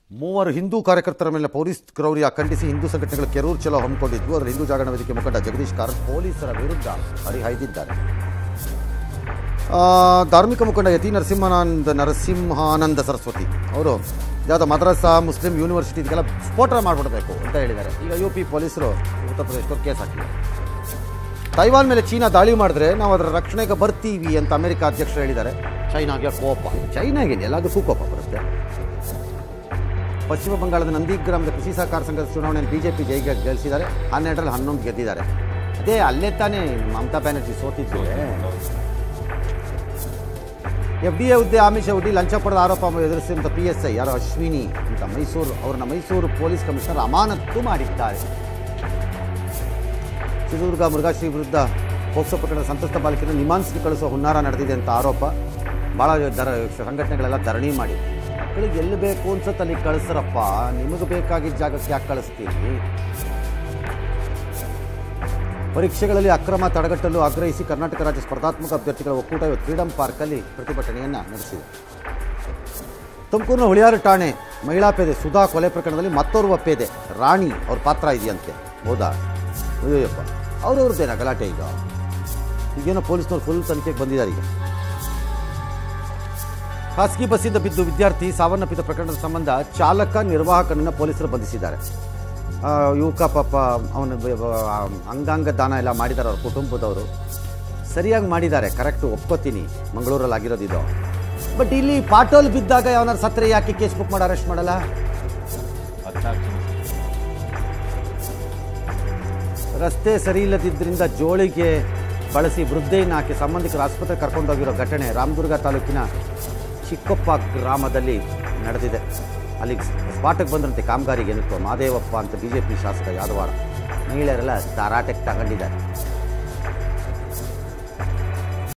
ಮೂವರು ಹಿಂದೂ ಕಾರ್ಯಕರ್ತರ ಮೇಲೆ ಪೊಲೀಸ್ ಕ್ರೌರ್ಯ ಖಂಡಿಸಿ ಹಿಂದೂ ಸಂಘಟನೆಗಳು ಕೆರೂರು ಚಲೋ ಹಮ್ಮಿಕೊಂಡಿದ್ವು ಅದರ ಹಿಂದೂ ಜಾಗರಣ ವೇದಿಕೆ ಮುಖಂಡ ಜಗದೀಶ್ ಕಾರತ್ ಪೊಲೀಸರ ವಿರುದ್ಧ ಹರಿಹಾಯ್ದಿದ್ದಾರೆ ಆ, ಧಾರ್ಮಿಕ ಮುಖಂಡ ಯತಿ ನರಸಿಂಹಾನಂದ ನರಸಿಂಹಾನಂದ ಸರಸ್ವತಿ ಅವರು ಯಾವುದೋ ಮದ್ರಸಾ ಮುಸ್ಲಿಂ ಯೂನಿವರ್ಸಿಟಿ ಇದಕ್ಕೆಲ್ಲ ಸ್ಫೋಟ ಮಾಡಿಬಿಡಬೇಕು ಅಂತ ಹೇಳಿದ್ದಾರೆ ಈಗ ಯು ಪಿ ಪೊಲೀಸರು ಉತ್ತರ ಪ್ರದೇಶದವ್ರು ಕೇಸ್ ಹಾಕಿದ್ದಾರೆ ತೈವಾನ್ ಮೇಲೆ ಚೀನಾ ದಾಳಿ ಮಾಡಿದ್ರೆ ನಾವು ಅದರ ರಕ್ಷಣೆಗೆ ಬರ್ತೀವಿ ಅಂತ ಅಮೆರಿಕ ಅಧ್ಯಕ್ಷರು ಹೇಳಿದ್ದಾರೆ ಚೈನಾಗೆ ಕೋಪ ಚೈನಾಗೆ ಎಲ್ಲದಕ್ಕೂ ಕೋಪ ಬರುತ್ತೆ ಪಶ್ಚಿಮ ಬಂಗಾಳದ ನಂದಿಗ್ರಾಮದ ಕೃಷಿ ಸಹಕಾರ ಸಂಘದ ಚುನಾವಣೆಯಲ್ಲಿ ಬಿಜೆಪಿ ಜೈಗೆ ಗೆಲ್ಲಿಸಿದ್ದಾರೆ ಹನ್ನೆರಡರಲ್ಲಿ ಹನ್ನೊಂದು ಗೆದ್ದಿದ್ದಾರೆ ಅದೇ ಅಲ್ಲೇ ತಾನೇ ಮಮತಾ ಬ್ಯಾನರ್ಜಿ ಸೋತಿದ್ದು ಎಫ್ ಡಿ ಎ ಹುದ್ದೆ ಆಮಿಷ ಹುಡ್ಡಿ ಲಂಚ ಪಡೆದ ಆರೋಪ ಎದುರಿಸಿದಂಥ ಪಿ ಎಸ್ ಐ ಯಾರೋ ಅಶ್ವಿನಿ ಅಂತ ಮೈಸೂರು ಅವರನ್ನ ಮೈಸೂರು ಪೊಲೀಸ್ ಕಮಿಷನರ್ ಅಮಾನತು ಮಾಡಿದ್ದಾರೆ ಚಿತ್ರದುರ್ಗ ಮುರುಘಾಶ್ರೀ ವಿರುದ್ಧ ಪೋಕ್ಸೋ ಪ್ರಕರಣದ ಸಂತ್ರಸ್ತ ಬಾಲಕಿಯನ್ನು ನಿಮಾನ್ಸ್ಗೆ ಕಳಿಸುವ ಹುನ್ನಾರ ನಡೆದಿದೆ ಅಂತ ಆರೋಪ ಭಾಳ ದರ ಸಂಘಟನೆಗಳೆಲ್ಲ ಧರಣಿ ಮಾಡಿ ಮಕ್ಕಳಿಗೆ ಎಲ್ಲಿ ಬೇಕು ಅನ್ಸುತ್ತೆ ಅಲ್ಲಿ ಕಳಿಸ್ರಪ್ಪ ನಿಮಗೆ ಬೇಕಾಗಿದ್ದ ಜಾಗಕ್ಕೆ ಯಾಕೆ ಕಳಿಸ್ತೀವಿ ಪರೀಕ್ಷೆಗಳಲ್ಲಿ ಅಕ್ರಮ ತಡೆಗಟ್ಟಲು ಆಗ್ರಹಿಸಿ ಕರ್ನಾಟಕ ರಾಜ್ಯ ಸ್ಪರ್ಧಾತ್ಮಕ ಅಭ್ಯರ್ಥಿಗಳ ಒಕ್ಕೂಟ ಇವತ್ತು ಫ್ರೀಡಂ ಪಾರ್ಕಲ್ಲಿ ಪ್ರತಿಭಟನೆಯನ್ನು ನಡೆಸಿದೆ ತುಮಕೂರಿನ ಹುಳಿಯಾರು ಠಾಣೆ ಮಹಿಳಾ ಪೇದೆ ಸುಧಾ ಕೊಲೆ ಪ್ರಕರಣದಲ್ಲಿ ಮತ್ತೋರ್ವ ಪೇದೆ ರಾಣಿ ಅವ್ರ ಪಾತ್ರ ಇದೆಯಂತೆ ಹೌದಾ ಅಯ್ಯಪ್ಪ ಅವ್ರವ್ರದ್ದೇನ ಗಲಾಟೆ ಈಗ ಈಗೇನೋ ಪೊಲೀಸ್ನವ್ರು ಫುಲ್ ತನಿಖೆಗೆ ಬಂದಿದ್ದಾರೆ ಈಗ ಖಾಸಗಿ ಬಸ್ಸಿಂದ ಬಿದ್ದು ವಿದ್ಯಾರ್ಥಿ ಸಾವನ್ನಪ್ಪಿದ ಪ್ರಕರಣದ ಸಂಬಂಧ ಚಾಲಕ ನಿರ್ವಾಹಕನನ್ನು ಪೊಲೀಸರು ಬಂಧಿಸಿದ್ದಾರೆ ಆ, ಯುವಕ ಪಾಪ ಅವನ ಅಂಗಾಂಗ ದಾನ ಎಲ್ಲ ಮಾಡಿದ್ದಾರೆ ಅವ್ರ ಕುಟುಂಬದವರು ಸರಿಯಾಗಿ ಮಾಡಿದ್ದಾರೆ ಕರೆಕ್ಟು ಒಪ್ಕೋತೀನಿ ಮಂಗಳೂರಲ್ಲಿ ಆಗಿರೋದು ಇದು ಬಟ್ ಇಲ್ಲಿ ಪಾಟೋಲ್ ಬಿದ್ದಾಗ ಯಾವನಾರು ಸತ್ರೆ ಯಾಕೆ ಕೇಸ್ ಬುಕ್ ಮಾಡಿ ಅರೆಸ್ಟ್ ಮಾಡಲ್ಲ ರಸ್ತೆ ಸರಿ ಇಲ್ಲದಿದ್ದರಿಂದ ಜೋಳಿಗೆ ಬಳಸಿ ವೃದ್ಧೆಯನ್ನು ಹಾಕಿ ಸಂಬಂಧಿಕರ ಆಸ್ಪತ್ರೆಗೆ ಕರ್ಕೊಂಡೋಗಿರೋ ಘಟನೆ ರಾಮದುರ್ಗ ತಾಲೂಕಿನ ಚಿಕ್ಕಪ್ಪ ಗ್ರಾಮದಲ್ಲಿ ನಡೆದಿದೆ ಅಲ್ಲಿಗೆ ಸ್ಪಾಟಕ್ಕೆ ಬಂದಂತೆ ಕಾಮಗಾರಿಗೆ ಏನಕ್ಕೋ ಮಾದೇವಪ್ಪ ಅಂತ ಬಿ ಜೆ ಪಿ ಶಾಸಕ ಯಾದವಾಡ ಮಹಿಳೆಯರೆಲ್ಲ ಧಾರಾಟಕ್ಕೆ ತಗೊಂಡಿದ್ದಾರೆ